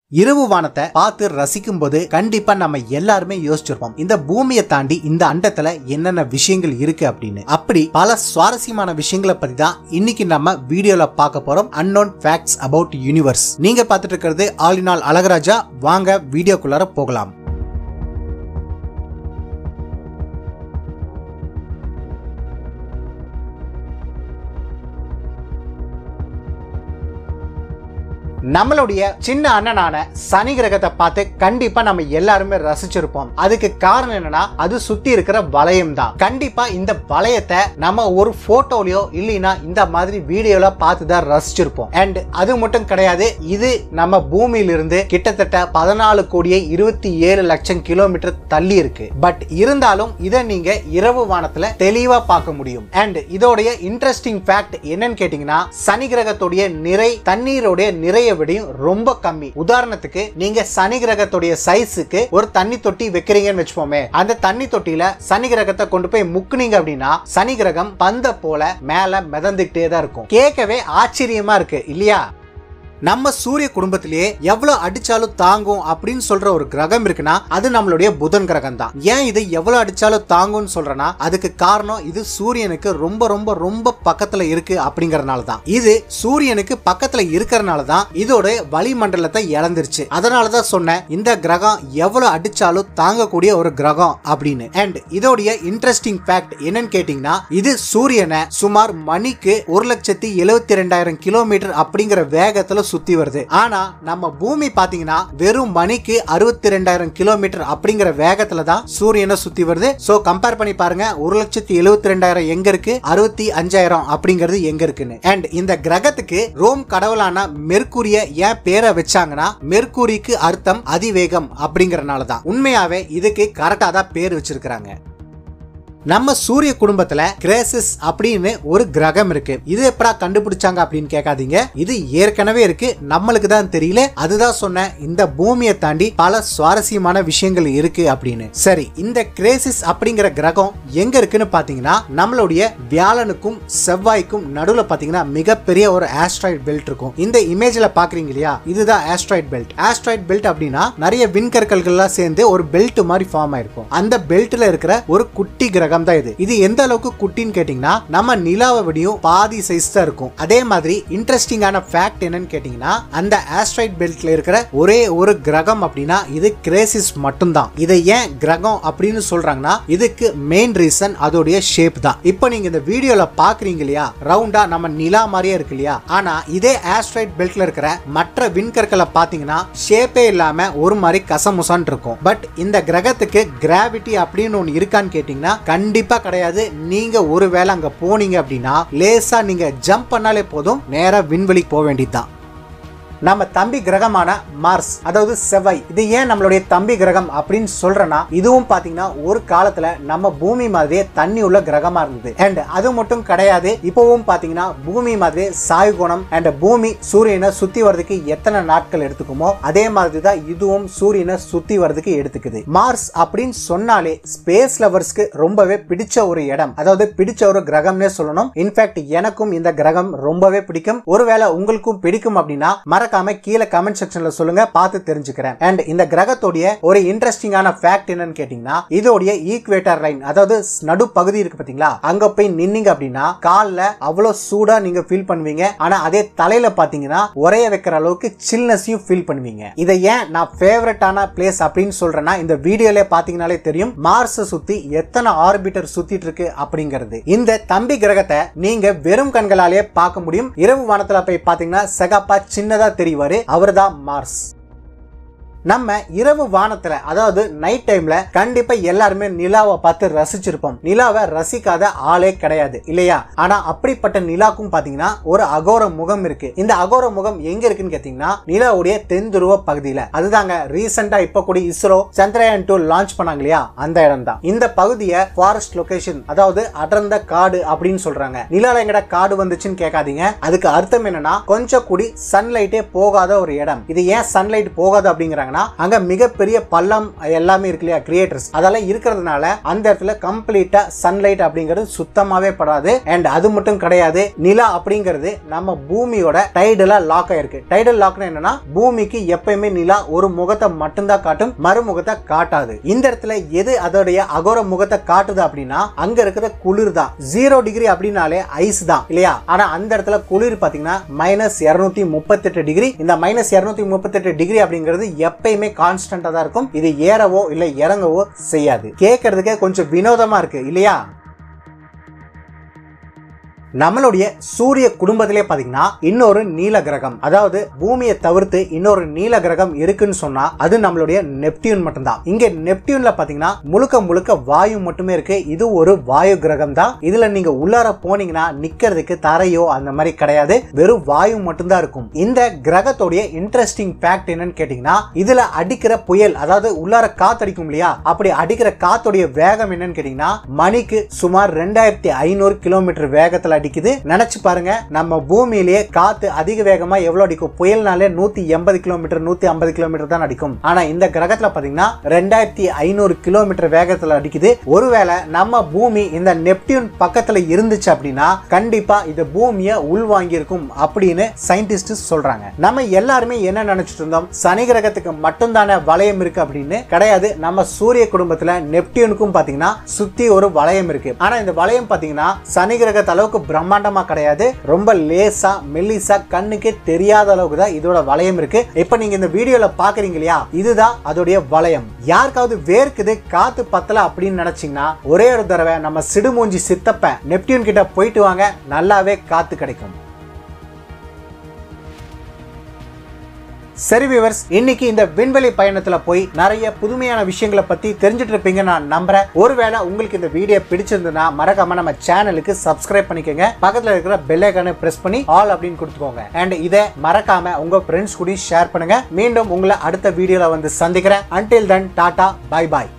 இரவு வானத்தை பார்த்து ரசிக்கும் போது கண்டிப்பா நம்ம எல்லாருமே யோசிச்சிருப்போம் இந்த பூமியை தாண்டி இந்த அண்டத்துல என்னென்ன விஷயங்கள் இருக்கு அப்படின்னு அப்படி பல சுவாரஸ்யமான விஷயங்களை பத்தி தான் இன்னைக்கு நம்ம வீடியோல பார்க்க போறோம் அன்னோன் ஃபேக்ட்ஸ் அபவுட் யூனிவர்ஸ் நீங்க பார்த்துட்டு இருக்கிறது ஆல் இன் ஆல் அழகராஜா வாங்க வீடியோக்குள்ளார போகலாம் நம்மளுடைய சின்ன அண்ணனான சனி கிரகத்தை பார்த்து கண்டிப்பா நம்ம எல்லாருமே ரசிச்சிருப்போம் அதுக்கு காரணம் என்னன்னா அது சுத்தி இருக்கிற வளையம் தான் கண்டிப்பா இந்த வளையத்தை நம்ம ஒரு போட்டோலயோ இல்லைன்னா இந்த மாதிரி வீடியோல பார்த்து தான் ரசிச்சிருப்போம் அண்ட் அது மட்டும் கிடையாது இது நம்ம பூமியிலிருந்து கிட்டத்தட்ட பதினாலு கோடியே இருபத்தி ஏழு லட்சம் கிலோமீட்டர் தள்ளி இருக்கு பட் இருந்தாலும் இதை நீங்க இரவு வானத்துல தெளிவா பார்க்க முடியும் அண்ட் இதோடைய இன்ட்ரெஸ்டிங் ஃபேக்ட் என்னன்னு கேட்டீங்கன்னா சனி கிரகத்துடைய நிறை தண்ணீருடைய நிறைய விடையும் ரொம்ப கம்மி உதாரணத்துக்கு நீங்க சனி கிரகத்துடைய சைஸுக்கு ஒரு தண்ணி தொட்டி வைக்கிறீங்கன்னு வச்சுப்போமே அந்த தண்ணி தொட்டியில சனி கிரகத்தை கொண்டு போய் முக்குனீங்க அப்படின்னா சனி கிரகம் பந்த போல மேல மிதந்துகிட்டே தான் இருக்கும் கேட்கவே ஆச்சரியமா இருக்கு இல்லையா நம்ம சூரிய குடும்பத்திலேயே எவ்வளவு அடிச்சாலும் தாங்கும் அப்படின்னு சொல்ற ஒரு கிரகம் இருக்குன்னா அது நம்மளுடைய புதன் கிரகம் தான் ஏன் இது எவ்வளவு அடிச்சாலும் தாங்கும்னு சொல்றேன்னா அதுக்கு காரணம் இது சூரியனுக்கு ரொம்ப ரொம்ப ரொம்ப பக்கத்துல இருக்கு அப்படிங்கறதுனால தான் இது சூரியனுக்கு பக்கத்துல இருக்கறனால தான் இதோட வளிமண்டலத்தை இழந்துருச்சு அதனால தான் சொன்னேன் இந்த கிரகம் எவ்வளவு அடிச்சாலும் தாங்கக்கூடிய ஒரு கிரகம் அப்படின்னு அண்ட் இதோடைய இன்ட்ரெஸ்டிங் ஃபேக்ட் என்னன்னு கேட்டீங்கன்னா இது சூரியனை சுமார் மணிக்கு ஒரு லட்சத்தி எழுவத்தி ரெண்டாயிரம் கிலோமீட்டர் அப்படிங்கிற வேகத்துல சுத்தி வருது ஆனா நம்ம பூமி பாத்தீங்கன்னா வெறும் மணிக்கு அறுபத்தி ரெண்டாயிரம் கிலோமீட்டர் அப்படிங்கிற வேகத்துல தான் சூரியனை சுத்தி வருது சோ கம்பேர் பண்ணி பாருங்க ஒரு லட்சத்தி எழுவத்தி ரெண்டாயிரம் எங்க இருக்கு அறுபத்தி அஞ்சாயிரம் அப்படிங்கிறது எங்க இருக்குன்னு அண்ட் இந்த கிரகத்துக்கு ரோம் கடவுளான மெர்க்குரிய ஏன் பேரை வச்சாங்கன்னா மெர்க்குரிக்கு அர்த்தம் அதிவேகம் அப்படிங்கறனால தான் உண்மையாவே இதுக்கு கரெக்டா தான் பேர் வச்சிருக்காங்க நம்ம சூரிய குடும்பத்துல கிரேசிஸ் அப்படின்னு ஒரு கிரகம் இருக்கு இது எப்படா கண்டுபிடிச்சாங்க அப்படின்னு கேட்காதீங்க இது ஏற்கனவே இருக்கு நம்மளுக்கு தான் தெரியல அதுதான் சொன்னேன் இந்த பூமியை தாண்டி பல சுவாரஸ்யமான விஷயங்கள் இருக்கு அப்படின்னு சரி இந்த கிரேசிஸ் அப்படிங்கிற கிரகம் எங்க இருக்குன்னு பாத்தீங்கன்னா நம்மளுடைய வியாழனுக்கும் செவ்வாய்க்கும் நடுவுல பாத்தீங்கன்னா மிகப்பெரிய ஒரு ஆஸ்ட்ராய்ட் பெல்ட் இருக்கும் இந்த இமேஜ்ல பாக்குறீங்க இல்லையா இதுதான் ஆஸ்ட்ராய்ட் பெல்ட் ஆஸ்ட்ராய்ட் பெல்ட் அப்படின்னா நிறைய விண்கற்கள்கள்லாம் சேர்ந்து ஒரு பெல்ட் மாதிரி ஃபார்ம் ஆயிருக்கும் அந்த பெல்ட்ல இருக்கிற ஒரு குட்டி கிரகம் கிரகம் தான் இது இது எந்த அளவுக்கு குட்டின்னு கேட்டீங்கன்னா நம்ம நிலாவை விடையும் பாதி சைஸ் தான் இருக்கும் அதே மாதிரி இன்ட்ரெஸ்டிங்கான ஃபேக்ட் என்னன்னு கேட்டீங்கன்னா அந்த ஆஸ்ட்ராய்ட் பெல்ட்ல இருக்கிற ஒரே ஒரு கிரகம் அப்படின்னா இது கிரேசிஸ் மட்டும்தான் இதை ஏன் கிரகம் அப்படின்னு சொல்றாங்கன்னா இதுக்கு மெயின் ரீசன் அதோடைய ஷேப் தான் இப்போ நீங்க இந்த வீடியோல பாக்குறீங்க இல்லையா ரவுண்டா நம்ம நிலா மாதிரியே இருக்கு இல்லையா ஆனா இதே ஆஸ்ட்ராய்ட் பெல்ட்ல இருக்கிற மற்ற விண்கற்களை பாத்தீங்கன்னா ஷேப்பே இல்லாம ஒரு மாதிரி கசமுசான் இருக்கும் பட் இந்த கிரகத்துக்கு கிராவிட்டி அப்படின்னு ஒன்று இருக்கான்னு கேட்டீங்கன்னா கண்டிப்பா கிடையாது நீங்க ஒருவேளை அங்க போனீங்க அப்படின்னா லேசா நீங்க ஜம்ப் பண்ணாலே போதும் நேரா விண்வெளிக்கு போக வேண்டியதுதான் நம்ம தம்பி கிரகமான மார்ஸ் அதாவது செவ்வாய் இது ஏன் நம்மளுடைய தம்பி கிரகம் அப்படின்னு சொல்றேன்னா இதுவும் பாத்தீங்கன்னா ஒரு காலத்துல நம்ம பூமி மாதிரியே தண்ணி உள்ள கிரகமா இருந்தது அண்ட் அது மட்டும் கிடையாது இப்பவும் பாத்தீங்கன்னா பூமி மாதிரியே சாய் குணம் அண்ட் பூமி சூரியனை சுத்தி வர்றதுக்கு எத்தனை நாட்கள் எடுத்துக்குமோ அதே மாதிரி தான் இதுவும் சூரியனை சுத்தி வர்றதுக்கு எடுத்துக்குது மார்ஸ் அப்படின்னு சொன்னாலே ஸ்பேஸ் லவர்ஸ்க்கு ரொம்பவே பிடிச்ச ஒரு இடம் அதாவது பிடிச்ச ஒரு கிரகம்னே சொல்லணும் இன்ஃபேக்ட் எனக்கும் இந்த கிரகம் ரொம்பவே பிடிக்கும் ஒருவேளை உங்களுக்கும் பிடிக்கும் அப்படின்னா மற மறக்காம கீழே கமெண்ட் செக்ஷன்ல சொல்லுங்க பார்த்து தெரிஞ்சுக்கிறேன் அண்ட் இந்த கிரகத்தோடைய ஒரு இன்ட்ரெஸ்டிங்கான ஃபேக்ட் என்னன்னு கேட்டீங்கன்னா இதோடைய ஈக்குவேட்டர் லைன் அதாவது நடு பகுதி இருக்கு பாத்தீங்களா அங்க போய் நின்னீங்க அப்படின்னா கால்ல அவ்வளவு சூடா நீங்க ஃபீல் பண்ணுவீங்க ஆனா அதே தலையில பாத்தீங்கன்னா உரைய வைக்கிற அளவுக்கு சில்னஸையும் ஃபீல் பண்ணுவீங்க இதை ஏன் நான் ஃபேவரட்டான பிளேஸ் அப்படின்னு சொல்றேன்னா இந்த வீடியோல பாத்தீங்கன்னாலே தெரியும் மார்ஸ் சுத்தி எத்தனை ஆர்பிட்டர் சுத்திட்டு இருக்கு அப்படிங்கிறது இந்த தம்பி கிரகத்தை நீங்க வெறும் கண்களாலே பார்க்க முடியும் இரவு வானத்துல போய் பாத்தீங்கன்னா செகப்பா சின்னதா தெரிவாரு அவர்தான் மார்ஸ் நம்ம இரவு வானத்துல அதாவது நைட் டைம்ல கண்டிப்பா எல்லாருமே நிலாவை பார்த்து ரசிச்சிருப்போம் நிலாவை ரசிக்காத ஆளே கிடையாது இல்லையா ஆனா அப்படிப்பட்ட நிலாக்கும் பாத்தீங்கன்னா ஒரு அகோர முகம் இருக்கு இந்த அகோர முகம் எங்க இருக்குன்னு கேத்தீங்கன்னா நிலாவுடைய தென் துருவ பகுதியில அதுதாங்க ரீசெண்டா இப்ப கூட இஸ்ரோ சந்திரயான் டூ லான்ச் பண்ணாங்க இல்லையா அந்த இடம் தான் இந்த பகுதியை ஃபாரஸ்ட் லொகேஷன் அதாவது அடர்ந்த காடு அப்படின்னு சொல்றாங்க நிலால எங்கட காடு வந்துச்சுன்னு கேட்காதீங்க அதுக்கு அர்த்தம் என்னன்னா கொஞ்சம் கூடி சன்லைட்டே போகாத ஒரு இடம் இது ஏன் சன்லைட் போகாது அப்படிங்கிறாங்க பண்ணிட்டாங்கன்னா அங்க மிகப்பெரிய பள்ளம் எல்லாமே இருக்கு இல்லையா கிரியேட்டர்ஸ் அதெல்லாம் இருக்கிறதுனால அந்த இடத்துல கம்ப்ளீட்டா சன்லைட் அப்படிங்கிறது சுத்தமாவே படாது அண்ட் அது மட்டும் கிடையாது நிலா அப்படிங்கிறது நம்ம பூமியோட டைடலா லாக் ஆயிருக்கு டைடல் லாக்னா என்னன்னா பூமிக்கு எப்பயுமே நிலா ஒரு முகத்தை மட்டும்தான் காட்டும் மறுமுகத்தை காட்டாது இந்த இடத்துல எது அதோடைய அகோர முகத்தை காட்டுது அப்படின்னா அங்க இருக்கிற குளிர் தான் ஜீரோ டிகிரி அப்படின்னாலே ஐஸ் தான் இல்லையா ஆனா அந்த இடத்துல குளிர் பாத்தீங்கன்னா மைனஸ் இருநூத்தி முப்பத்தெட்டு டிகிரி இந்த மைனஸ் இருநூத்தி முப்பத்தெட்டு டிகிரி அப்படிங்கிறது எப்பயுமே கான்ஸ்டன்டா தான் இருக்கும் இது ஏறவோ இல்ல இறங்கவோ செய்யாது கேட்கறதுக்கே கொஞ்சம் வினோதமா இருக்கு இல்லையா நம்மளுடைய சூரிய குடும்பத்திலே பாத்தீங்கன்னா இன்னொரு நீல கிரகம் அதாவது பூமியை தவிர்த்து இன்னொரு நீல கிரகம் இருக்குன்னு சொன்னா அது நம்மளுடைய நெப்டியூன் மட்டும்தான் இங்க நெப்டியூன்ல பாத்தீங்கன்னா முழுக்க முழுக்க வாயு மட்டுமே இருக்கு இது ஒரு வாயு கிரகம் தான் இதுல நீங்க உள்ளார போனீங்கன்னா நிக்கிறதுக்கு தரையோ அந்த மாதிரி கிடையாது வெறும் வாயு மட்டும்தான் இருக்கும் இந்த கிரகத்தோடைய இன்ட்ரெஸ்டிங் ஃபேக்ட் என்னன்னு கேட்டீங்கன்னா இதுல அடிக்கிற புயல் அதாவது உள்ளார காத்தடிக்கும் இல்லையா அப்படி அடிக்கிற காத்துடைய வேகம் என்னன்னு கேட்டீங்கன்னா மணிக்கு சுமார் ரெண்டாயிரத்தி ஐநூறு கிலோமீட்டர் வேகத்துல அடிக்குது நினைச்சு பாருங்க நம்ம பூமியிலேயே காத்து அதிக வேகமா எவ்வளவு அடிக்கும் புயல்னாலே நூத்தி எண்பது கிலோமீட்டர் நூத்தி ஐம்பது கிலோமீட்டர் தான் அடிக்கும் ஆனா இந்த கிரகத்துல பாத்தீங்கன்னா ரெண்டாயிரத்தி ஐநூறு கிலோமீட்டர் வேகத்துல அடிக்குது ஒருவேளை நம்ம பூமி இந்த நெப்டியூன் பக்கத்துல இருந்துச்சு அப்படின்னா கண்டிப்பா இது பூமியை உள்வாங்கி இருக்கும் அப்படின்னு சயின்டிஸ்ட் சொல்றாங்க நம்ம எல்லாருமே என்ன நினைச்சிட்டு இருந்தோம் சனி கிரகத்துக்கு மட்டும்தானே வளையம் இருக்கு அப்படின்னு கிடையாது நம்ம சூரிய குடும்பத்துல நெப்டியூனுக்கும் பாத்தீங்கன்னா சுத்தி ஒரு வளையம் இருக்கு ஆனா இந்த வளையம் பாத்தீங்கன்னா சனி கிரகத்து அளவுக்கு பிரம்மாண்டமா கிடையாது ரொம்ப லேசா மெல்லிசா கண்ணுக்கே தெரியாத அளவுக்கு தான் இதோட வளையம் இருக்கு இப்ப நீங்க இந்த வீடியோல பாக்குறீங்க இல்லையா இதுதான் அதோடைய வளையம் யாருக்காவது வேர்க்குது காத்து பத்தல அப்படின்னு நினைச்சீங்கன்னா ஒரே ஒரு தடவை நம்ம சிடுமூஞ்சி சித்தப்ப நெப்டியூன் கிட்ட போயிட்டு வாங்க நல்லாவே காத்து கிடைக்கும் சரி விவர்ஸ் இன்னைக்கு இந்த விண்வெளி பயணத்துல போய் நிறைய புதுமையான விஷயங்களை பத்தி தெரிஞ்சுட்டு இருப்பீங்க நான் நம்புறேன் ஒருவேளை உங்களுக்கு இந்த வீடியோ பிடிச்சிருந்ததுன்னா மறக்காம நம்ம சேனலுக்கு சப்ஸ்கிரைப் பண்ணிக்கோங்க பக்கத்துல இருக்கிற பெல் ஐக்கானை பிரஸ் பண்ணி ஆல் அப்படின்னு கொடுத்துக்கோங்க அண்ட் இதை மறக்காம உங்க ஃப்ரெண்ட்ஸ் கூட ஷேர் பண்ணுங்க மீண்டும் உங்களை அடுத்த வீடியோல வந்து சந்திக்கிறேன் அன்டில் தென் டாடா பை பாய்